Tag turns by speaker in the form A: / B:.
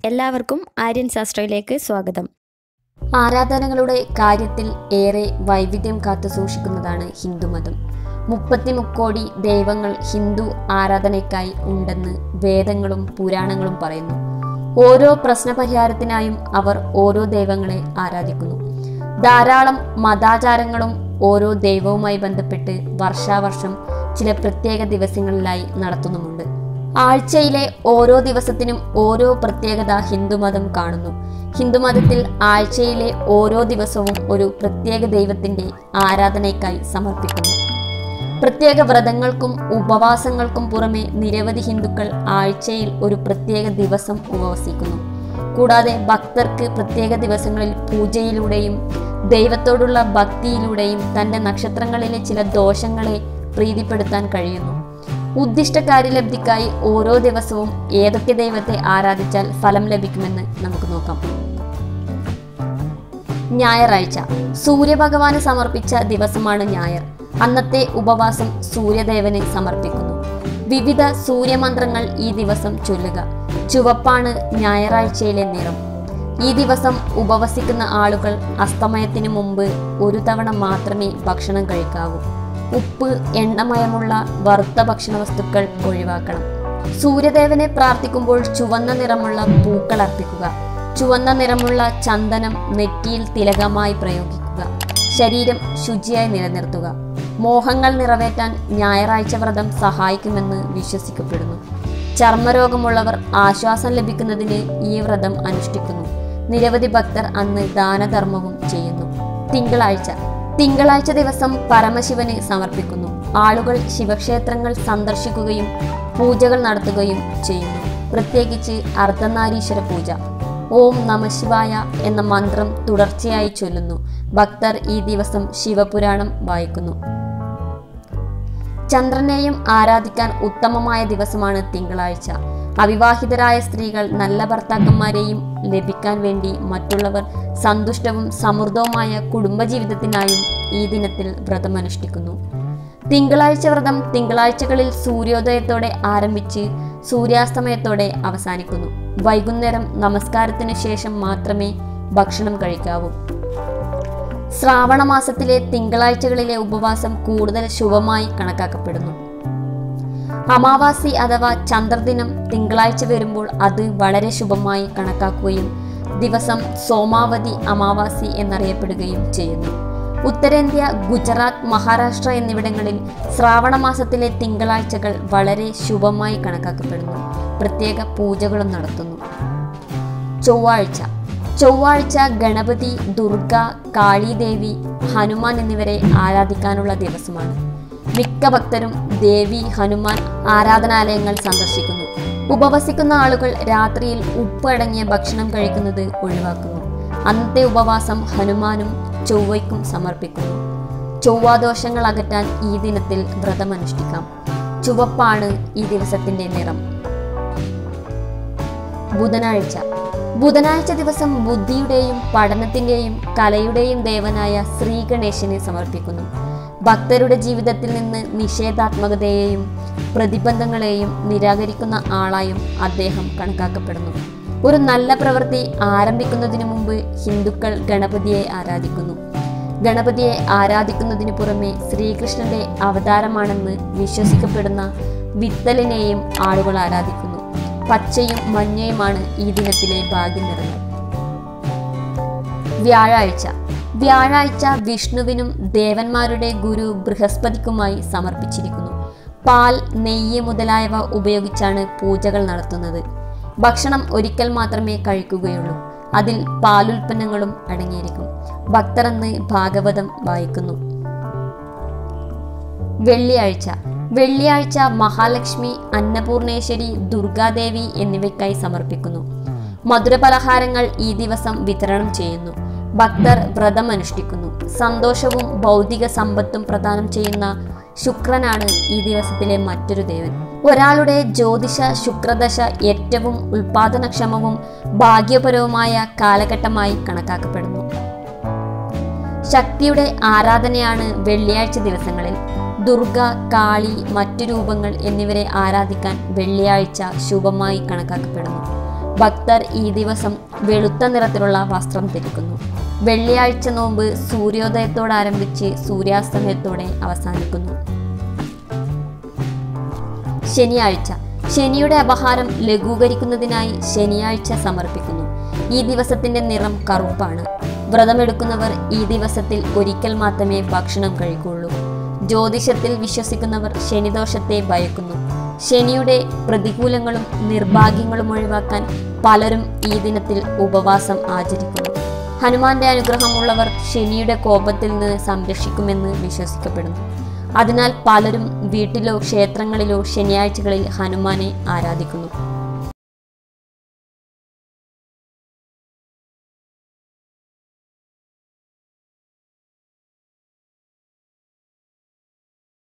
A: എല്ലാവർക്കും ആര്യൻ ശാസ്ത്രയിലേക്ക് സ്വാഗതം
B: ആരാധനകളുടെ കാര്യത്തിൽ ഏറെ വൈവിധ്യം കാത്തു സൂക്ഷിക്കുന്നതാണ് ഹിന്ദുമതം മുപ്പത്തി മുക്കോടി ദൈവങ്ങൾ ഹിന്ദു ആരാധനയ്ക്കായി ഉണ്ടെന്ന് വേദങ്ങളും പുരാണങ്ങളും പറയുന്നു ഓരോ പ്രശ്നപരിഹാരത്തിനായും അവർ ഓരോ ദൈവങ്ങളെ ആരാധിക്കുന്നു ധാരാളം മതാചാരങ്ങളും ഓരോ ദൈവവുമായി ബന്ധപ്പെട്ട് വർഷാവർഷം ചില പ്രത്യേക ദിവസങ്ങളിലായി നടത്തുന്നുമുണ്ട് ആഴ്ചയിലെ ഓരോ ദിവസത്തിനും ഓരോ പ്രത്യേകത ഹിന്ദുമതം കാണുന്നു ഹിന്ദുമതത്തിൽ ആഴ്ചയിലെ ഓരോ ദിവസവും ഒരു പ്രത്യേക ദൈവത്തിന്റെ ആരാധനയ്ക്കായി സമർപ്പിക്കുന്നു പ്രത്യേക വ്രതങ്ങൾക്കും ഉപവാസങ്ങൾക്കും പുറമെ നിരവധി ഹിന്ദുക്കൾ ആഴ്ചയിൽ ഒരു പ്രത്യേക ദിവസം ഉപവസിക്കുന്നു കൂടാതെ ഭക്തർക്ക് പ്രത്യേക ദിവസങ്ങളിൽ പൂജയിലൂടെയും ദൈവത്തോടുള്ള ഭക്തിയിലൂടെയും തൻ്റെ നക്ഷത്രങ്ങളിലെ ചില ദോഷങ്ങളെ പ്രീതിപ്പെടുത്താൻ കഴിയുന്നു ഉദ്ദിഷ്ട കാര്യലബ്ധിക്കായി ഓരോ ദിവസവും ഏതൊക്കെ ദൈവത്തെ ആരാധിച്ചാൽ ഫലം ലഭിക്കുമെന്ന് നമുക്ക് നോക്കാം ഞായറാഴ്ച സൂര്യഭഗവാന് സമർപ്പിച്ച ദിവസമാണ് ഞായർ അന്നത്തെ ഉപവാസം സൂര്യദേവന് സമർപ്പിക്കുന്നു വിവിധ സൂര്യമന്ത്രങ്ങൾ ഈ ദിവസം ചൊല്ലുക ചുവപ്പാണ് ഞായറാഴ്ചയിലെ നിറം ഈ ദിവസം ഉപവസിക്കുന്ന ആളുകൾ അസ്തമയത്തിന് മുമ്പ് ഒരു തവണ മാത്രമേ ഭക്ഷണം കഴിക്കാവൂ ഉപ്പ് എണ്ണമയമുള്ള വറുത്ത ഭക്ഷണ വസ്തുക്കൾ ഒഴിവാക്കണം സൂര്യദേവനെ പ്രാർത്ഥിക്കുമ്പോൾ ചുവന്ന നിറമുള്ള പൂക്കൾ അർപ്പിക്കുക ചുവന്ന നിറമുള്ള ചന്ദനം നെറ്റിയിൽ തിലകമായി പ്രയോഗിക്കുക ശരീരം ശുചിയായി നിലനിർത്തുക മോഹങ്ങൾ നിറവേറ്റാൻ ഞായറാഴ്ച വ്രതം സഹായിക്കുമെന്ന് വിശ്വസിക്കപ്പെടുന്നു ചർമ്മരോഗമുള്ളവർ ആശ്വാസം ലഭിക്കുന്നതിന് ഈ വ്രതം അനുഷ്ഠിക്കുന്നു നിരവധി ഭക്തർ അന്ന് ദാനധർമ്മവും ചെയ്യുന്നു തിങ്കളാഴ്ച തിങ്കളാഴ്ച ദിവസം പരമശിവന് സമർപ്പിക്കുന്നു ആളുകൾ ശിവക്ഷേത്രങ്ങൾ സന്ദർശിക്കുകയും പൂജകൾ നടത്തുകയും ചെയ്യുന്നു പ്രത്യേകിച്ച് അർദ്ധനാരീശ്വര പൂജ ഓം നമശിവായ എന്ന മന്ത്രം തുടർച്ചയായി ചൊല്ലുന്നു ഭക്തർ ഈ ദിവസം ശിവപുരാണം വായിക്കുന്നു ചന്ദ്രനെയും ആരാധിക്കാൻ ഉത്തമമായ ദിവസമാണ് തിങ്കളാഴ്ച അവിവാഹിതരായ സ്ത്രീകൾ നല്ല ഭർത്താക്കന്മാരെയും ലഭിക്കാൻ വേണ്ടി മറ്റുള്ളവർ സന്തുഷ്ടവും സമൃദ്ധവുമായ കുടുംബജീവിതത്തിനായും ഈ ദിനത്തിൽ വ്രതമനുഷ്ഠിക്കുന്നു തിങ്കളാഴ്ച വ്രതം തിങ്കളാഴ്ചകളിൽ സൂര്യോദയത്തോടെ ആരംഭിച്ച് സൂര്യാസ്തമയത്തോടെ അവസാനിക്കുന്നു വൈകുന്നേരം നമസ്കാരത്തിനു ശേഷം മാത്രമേ ഭക്ഷണം കഴിക്കാവൂ ശ്രാവണ മാസത്തിലെ തിങ്കളാഴ്ചകളിലെ ഉപവാസം കൂടുതൽ ശുഭമായി കണക്കാക്കപ്പെടുന്നു അമാവാസി അഥവാ ചന്ദ്രദിനം തിങ്കളാഴ്ച വരുമ്പോൾ അത് വളരെ ശുഭമായി കണക്കാക്കുകയും ദിവസം സോമാവതി അമാവാസി എന്നറിയപ്പെടുകയും ചെയ്യുന്നു ഉത്തരേന്ത്യ ഗുജറാത്ത് മഹാരാഷ്ട്ര എന്നിവിടങ്ങളിൽ ശ്രാവണ മാസത്തിലെ തിങ്കളാഴ്ചകൾ വളരെ ശുഭമായി കണക്കാക്കപ്പെടുന്നു പ്രത്യേക പൂജകളും നടത്തുന്നു ചൊവ്വാഴ്ച ചൊവ്വാഴ്ച ഗണപതി ദുർഗ കാളിദേവി ഹനുമാൻ എന്നിവരെ ആരാധിക്കാനുള്ള ദിവസമാണ് മിക്ക ഭക്തരും ദേവി ഹനുമാൻ ആരാധനാലയങ്ങൾ സന്ദർശിക്കുന്നു ഉപവസിക്കുന്ന ആളുകൾ രാത്രിയിൽ ഉപ്പ് അടങ്ങിയ ഭക്ഷണം കഴിക്കുന്നത് ഒഴിവാക്കുന്നു അന്നത്തെ ഉപവാസം ഹനുമാനും ചൊവ്വയ്ക്കും സമർപ്പിക്കുന്നു ചൊവ്വാദോഷങ്ങൾ അകറ്റാൻ ഈ ദിനത്തിൽ വ്രതമനുഷ്ഠിക്കാം ചുവപ്പാണ് ഈ ദിവസത്തിന്റെ നിറം ബുധനാഴ്ച ബുധനാഴ്ച ദിവസം ബുദ്ധിയുടെയും പഠനത്തിന്റെയും കലയുടെയും ദേവനായ ശ്രീ ഗണേശനെ സമർപ്പിക്കുന്നു ഭക്തരുടെ ജീവിതത്തിൽ നിന്ന് നിഷേധാത്മകതയെയും പ്രതിബന്ധങ്ങളെയും നിരാകരിക്കുന്ന ആളായും അദ്ദേഹം കണക്കാക്കപ്പെടുന്നു ഒരു നല്ല പ്രവൃത്തി ആരംഭിക്കുന്നതിന് മുമ്പ് ഹിന്ദുക്കൾ ഗണപതിയെ ആരാധിക്കുന്നു ഗണപതിയെ ആരാധിക്കുന്നതിന് പുറമെ ശ്രീകൃഷ്ണന്റെ അവതാരമാണെന്ന് വിശ്വസിക്കപ്പെടുന്ന വിത്തലിനെയും ആളുകൾ ആരാധിക്കുന്നു പച്ചയും മഞ്ഞയുമാണ് ഈ ദിനത്തിലെ ഭാഗ്യനിറങ്ങൾ വ്യാഴാഴ്ച വ്യാഴാഴ്ച വിഷ്ണുവിനും ദേവന്മാരുടെ ഗുരു ബൃഹസ്പതിക്കുമായി സമർപ്പിച്ചിരിക്കുന്നു പാൽ നെയ്യ് മുതലായവ ഉപയോഗിച്ചാണ് പൂജകൾ നടത്തുന്നത് ഭക്ഷണം ഒരിക്കൽ മാത്രമേ കഴിക്കുകയുള്ളൂ അതിൽ പാലുൽപ്പന്നങ്ങളും അടങ്ങിയിരിക്കും ഭക്തർ അന്ന് ഭാഗവതം വായിക്കുന്നു വെള്ളിയാഴ്ച വെള്ളിയാഴ്ച മഹാലക്ഷ്മി അന്നപൂർണേശ്വരി ദുർഗാദേവി എന്നിവയ്ക്കായി സമർപ്പിക്കുന്നു മധുരപലഹാരങ്ങൾ ഈ ദിവസം വിതരണം ചെയ്യുന്നു ഭക്തർ വ്രതം അനുഷ്ഠിക്കുന്നു സന്തോഷവും ഭൗതിക സമ്പത്തും പ്രദാനം ചെയ്യുന്ന ശുക്രനാണ് ഈ ദിവസത്തിലെ മറ്റൊരു ദേവൻ ഒരാളുടെ ജ്യോതിഷ ശുക്രദശ ഏറ്റവും ഉൽപാദനക്ഷമവും ഭാഗ്യപരവുമായ കാലഘട്ടമായി കണക്കാക്കപ്പെടുന്നു ശക്തിയുടെ ആരാധനയാണ് വെള്ളിയാഴ്ച ദിവസങ്ങളിൽ ദുർഗ കാളി മറ്റു രൂപങ്ങൾ എന്നിവരെ ആരാധിക്കാൻ വെള്ളിയാഴ്ച ശുഭമായി കണക്കാക്കപ്പെടുന്നു ഭക്തർ ഈ ദിവസം വെളുത്ത നിറത്തിലുള്ള വസ്ത്രം ധരിക്കുന്നു വെള്ളിയാഴ്ച നോമ്പ് സൂര്യോദയത്തോടാരംഭിച്ച് സൂര്യാസ്തമയത്തോടെ അവസാനിക്കുന്നു ശനിയാഴ്ച ശനിയുടെ അപഹാരം ലഘൂകരിക്കുന്നതിനായി ശനിയാഴ്ച സമർപ്പിക്കുന്നു ഈ ദിവസത്തിന്റെ നിറം കറുപ്പാണ് വ്രതമെടുക്കുന്നവർ ഈ ദിവസത്തിൽ ഒരിക്കൽ മാത്രമേ ഭക്ഷണം കഴിക്കുള്ളൂ ജ്യോതിഷത്തിൽ വിശ്വസിക്കുന്നവർ ശനിദോഷത്തെ ഭയക്കുന്നു ശനിയുടെ പ്രതികൂലങ്ങളും നിർഭാഗ്യങ്ങളും ഒഴിവാക്കാൻ പലരും ഈ ദിനത്തിൽ ഉപവാസം ആചരിക്കുന്നു ഹനുമാന്റെ അനുഗ്രഹമുള്ളവർ ശനിയുടെ കോപത്തിൽ നിന്ന് സംരക്ഷിക്കുമെന്ന് വിശ്വസിക്കപ്പെടുന്നു അതിനാൽ പലരും വീട്ടിലോ ക്ഷേത്രങ്ങളിലോ ശനിയാഴ്ചകളിൽ ഹനുമാനെ ആരാധിക്കുന്നു